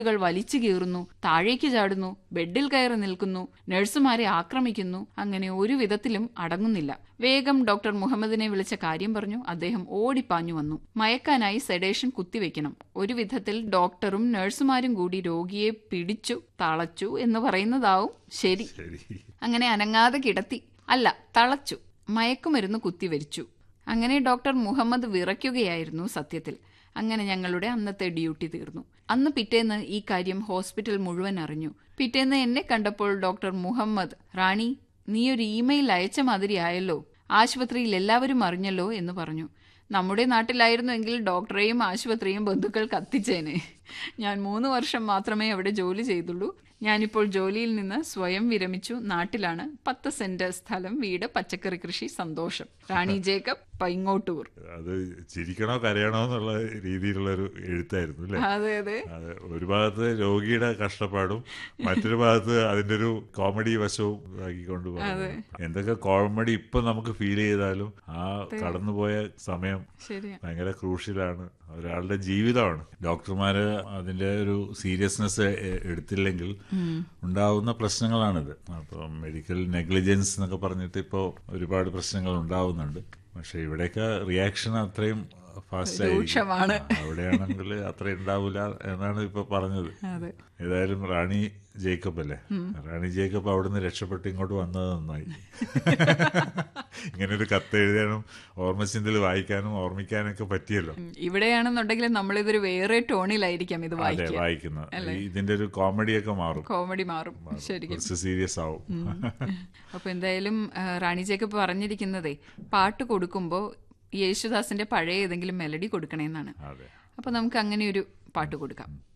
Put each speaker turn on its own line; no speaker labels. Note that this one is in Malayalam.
കൾ വലിച്ചു കീറുന്നു താഴേക്ക് ചാടുന്നു ബെഡിൽ കയറി നിൽക്കുന്നു നഴ്സുമാരെ ആക്രമിക്കുന്നു അങ്ങനെ ഒരു വിധത്തിലും അടങ്ങുന്നില്ല വേഗം ഡോക്ടർ മുഹമ്മദിനെ വിളിച്ച കാര്യം പറഞ്ഞു അദ്ദേഹം ഓടിപ്പാഞ്ഞു വന്നു മയക്കാനായി സെഡേഷൻ കുത്തിവെക്കണം ഒരു വിധത്തിൽ ഡോക്ടറും നഴ്സുമാരും കൂടി രോഗിയെ പിടിച്ചു തളച്ചു എന്ന് പറയുന്നതാവും ശരി
ശരി
അങ്ങനെ അനങ്ങാതെ കിടത്തി അല്ല തളച്ചു മയക്കുമരുന്ന് കുത്തിവരിച്ചു അങ്ങനെ ഡോക്ടർ മുഹമ്മദ് വിറയ്ക്കുകയായിരുന്നു സത്യത്തിൽ അങ്ങനെ ഞങ്ങളുടെ അന്നത്തെ ഡ്യൂട്ടി തീർന്നു അന്ന് പിറ്റേന്ന് ഈ കാര്യം ഹോസ്പിറ്റൽ മുഴുവൻ അറിഞ്ഞു പിറ്റേന്ന് എന്നെ കണ്ടപ്പോൾ ഡോക്ടർ മുഹമ്മദ് റാണി നീ ഒരു ഇമെയിൽ അയച്ച മാതിരി ആയല്ലോ ആശുപത്രിയിൽ എല്ലാവരും അറിഞ്ഞല്ലോ എന്ന് പറഞ്ഞു നമ്മുടെ നാട്ടിലായിരുന്നുവെങ്കിൽ ഡോക്ടറെയും ആശുപത്രിയും ബന്ധുക്കൾ കത്തിച്ചേനെ ഞാൻ മൂന്ന് വർഷം മാത്രമേ അവിടെ ജോലി ചെയ്തുള്ളൂ ഞാനിപ്പോൾ ജോലിയിൽ നിന്ന് സ്വയം വിരമിച്ചു നാട്ടിലാണ് പത്ത് സെന്റ് സ്ഥലം വീട് പച്ചക്കറി കൃഷി സന്തോഷം റാണി ജേക്കബ് പൈങ്ങോട്ടൂർ
അത് ചിരിക്കണോ കരയണോ എന്നുള്ള രീതിയിലുള്ള ഒരു എഴുത്തായിരുന്നു അല്ലേ
അതെ അതെ
അതെ ഒരു ഭാഗത്ത് രോഗിയുടെ കഷ്ടപ്പാടും മറ്റൊരു ഭാഗത്ത് അതിന്റെ ഒരു കോമഡി വശവും ആക്കിക്കൊണ്ട് പോകുന്നു. എന്തൊക്കെ കോമഡി ഇപ്പൊ നമുക്ക് ഫീൽ ചെയ്താലും ആ കടന്നുപോയ സമയം
ശരിയാ
ഭയങ്കര ക്രൂഷ്യലാണ് ഒരാളുടെ ജീവിതമാണ് ഡോക്ടർമാര് അതിന്റെ ഒരു സീരിയസ്നെസ് എടുത്തില്ലെങ്കിൽ ഉണ്ടാവുന്ന പ്രശ്നങ്ങളാണിത് അപ്പോൾ മെഡിക്കൽ നെഗ്ലിജൻസ് എന്നൊക്കെ പറഞ്ഞിട്ട് ഇപ്പോൾ ഒരുപാട് പ്രശ്നങ്ങൾ ഉണ്ടാവുന്നുണ്ട് പക്ഷെ ഇവിടെയൊക്കെ റിയാക്ഷൻ അത്രയും ഫാസ്റ്റ്
രൂക്ഷമാണ്.
അവിടെയാണെങ്കിൽ അത്ര ഉണ്ടാവില്ല എന്നാണ് ഇപ്പൊ പറഞ്ഞത്
അതെ
ഏതായാലും റാണി ജേക്കബ് അല്ലേ റാണി ജേക്കബ് അവിടുന്ന് രക്ഷപ്പെട്ട് ഇങ്ങോട്ട് വന്നത് നന്നായി ഇങ്ങനെ ഒരു കത്ത് എഴുതാനും ഓർമ്മചിന്തയിൽ വായിക്കാനും ഓർമ്മിക്കാനൊക്കെ പറ്റിയല്ലോ
ഉം, ഇവിടെയാണെന്നുണ്ടെങ്കിൽ നമ്മളിതൊരു വേറെ ടോണിലായിരിക്കാം ഇത്
അതെ
വായിക്കുക
വായിക്കുന്നത് ഇതിന്റെ ഒരു കോമഡിയൊക്കെ മാറും
കോമഡി മാറും ശരിക്കും
കുറച്ച് സീരിയസ് ആവും
അപ്പൊ എന്തായാലും ആ, റാണി ജേക്കബ് പറഞ്ഞിരിക്കുന്നതേ പാട്ട് കൊടുക്കുമ്പോൾ യേശുദാസിന്റെ പഴയ ഏതെങ്കിലും മെലഡി കൊടുക്കണേന്നാണ്
അതെ
അപ്പൊ നമുക്ക് അങ്ങനെ ഒരു പാട്ട് കൊടുക്കാം